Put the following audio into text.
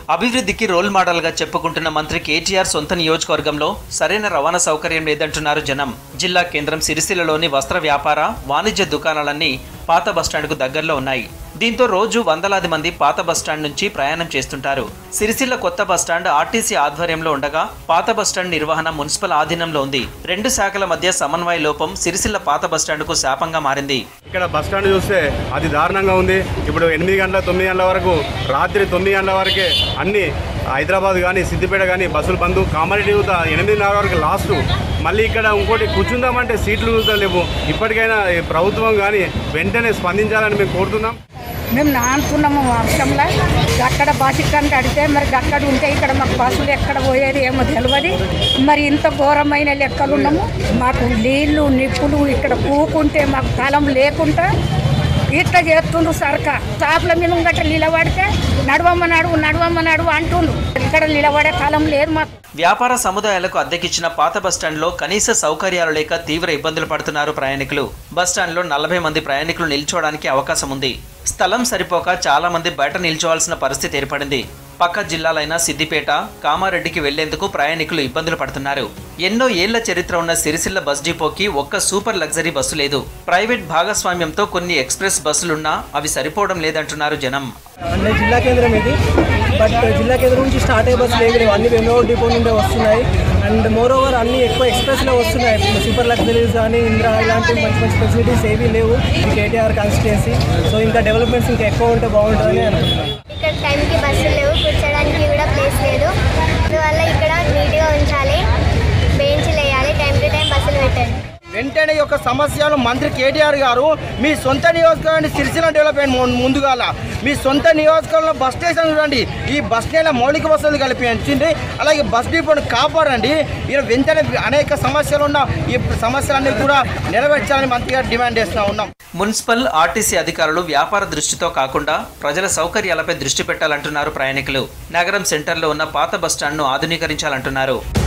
అభివృద్ధికి role model గా చెప్పుకుంటున్న మంత్రి కేటీఆర్ సొంత నియోజకవర్గంలో సరైన రవాణా సౌకర్యం లేదంటున్నారు జనం జిల్లా కేంద్రం సిరిసిల్లలోని వస్త్ర వ్యాపార వాణిజ్య దుకాణాలన్నీ పాత బస్టాండ్కు దగ్గరలో ఉన్నాయి దీంతో రోజు వందలాది మంది పాత బస్టాండ్ నుంచి ప్రయాణం చేస్తుంటారు సిరిసిల్ల కొత్త బస్టాండ్ ఆర్టీసీ ఆధ్వర్యంలో ఉండగా పాత బస్టాండ్ నిర్వహణ మున్సిపల్ ఆధీనంలో ఉంది రెండు శాఖల మధ్య సమన్వయ లోపం సిరిసిల్ల పాత బస్టాండ్కు శాపంగా మారింది ఇక్కడ బస్ స్టాండ్ చూస్తే అది దారుణంగా ఉంది ఇప్పుడు ఎనిమిది గంటల తొమ్మిది గంటల వరకు రాత్రి తొమ్మిది గంటల వరకే అన్ని హైదరాబాద్ కానీ సిద్దిపేట కానీ బస్సులు బంద్ కామారెడ్డి యూత ఎనిమిదిన్నర వరకు లాస్ట్ మళ్ళీ ఇక్కడ ఇంకోటి కూర్చుందామంటే సీట్లు కూడా లేవు ఇప్పటికైనా ఈ ప్రభుత్వం కానీ వెంటనే స్పందించాలని మేము కోరుతున్నాం మేము నానుకున్నాము వర్షంలో అక్కడ బస్ ఇక్కడ అడిగితే మరి అక్కడ ఉంటే ఇక్కడ మాకు బస్సులు ఎక్కడ పోయేది ఏమో తెలియదు మరి ఇంత ఘోరమైన లెక్కలు ఉన్నాము మాకు నీళ్లు నిప్పులు ఇక్కడ కూకుంటే మాకు స్థలం లేకుండా ఇట్లా చేస్తుండ్రు సర్కార్ షాపుల మీద గట్ట నిలబడితే నడవమ్మ నడువు నడవమ్మ నడువు అంటుండ్రు ఇక్కడ నిలబడే కాలం లేదు మాకు వ్యాపార సముదాయాలకు అద్దెకిచ్చిన పాత బస్టాండ్లో కనీస సౌకర్యాలు లేక తీవ్ర ఇబ్బందులు పడుతున్నారు ప్రయాణికులు బస్టాండ్లో నలభై మంది ప్రయాణికులు నిల్చోవడానికి అవకాశం ఉంది స్థలం సరిపోక చాలా మంది బయట నిల్చోవాల్సిన పరిస్థితి ఏర్పడింది పక్క జిల్లాలైన సిద్దిపేట కామారెడ్డికి వెళ్లేందుకు ప్రయాణికులు ఇబ్బందులు పడుతున్నారు ఎన్నో ఏళ్ల చరిత్ర ఉన్న సిరిసిల్ల బస్ డిపోకి ఒక్క సూపర్ లగ్జరీ బస్సు లేదు ప్రైవేట్ భాగస్వామ్యంతో కొన్ని ఎక్స్ప్రెస్ బస్సులున్నా అవి సరిపోవడం లేదంటున్నారు జనం అంటే జిల్లా కేంద్రం ఇది బట్ జిల్లా కేంద్రం నుంచి స్టార్ట్ అయ్యే బస్సులు ఏమి లేవు అన్ని వెన్నో డిపో నుండే వస్తున్నాయి అండ్ మోర్ ఓవర్ అన్ని ఎక్కువ ఎక్స్ప్రెస్లో వస్తున్నాయి సూపర్ లగ్జరీస్ కానీ ఇంద్రా ఇలాంటి మంచి మంచి ఫెసిలిటీస్ ఏమీ లేవు కేటీఆర్ కాన్స్టిట్యున్సీ సో ఇంకా డెవలప్మెంట్స్ ఇంకా ఎక్కువ ఉంటే బాగుంటుందని అనుకుంటున్నాను ఇక్కడ టైంకి బస్సులు లేవు కూర్చోడానికి కూడా ప్లేస్ లేదు అందువల్ల ఇక్కడ నీట్గా ఉంచాలి బెంచ్లు వేయాలి టైం టు టైం బస్సులు పెట్టాలి వెంటనే ఈ యొక్క సమస్యలు మంత్రి కేటీఆర్ గారు మీ సొంత నియోజకవర్గాన్ని సిరిసిల్ల డెవలప్మెంట్ ము- ముందుగాల మీ సొంత నియోజకవర్గంలో బస్ స్టేషన్ చూడండి ఈ బస్ స్టాండ్లో మౌలిక వసతులు కల్పించండి అలాగే బస్ డిపోను కాపాడండి ఇలా వెంటనే అనేక సమస్యలు ఉన్న ఈ సమస్యలన్నీ కూడా నెరవేర్చాలని మంత్రి గారు డిమాండ్ చేస్తూ ఉన్నాం మున్సిపల్ ఆర్టీసీ అధికారులు వ్యాపార దృష్టితో కాకుండా ప్రజల సౌకర్యాలపై దృష్టి పెట్టాలంటున్నారు ప్రయాణికులు నగరం సెంటర్లో ఉన్న పాత బస్టాండ్ను ఆధునీకరించాలంటున్నారు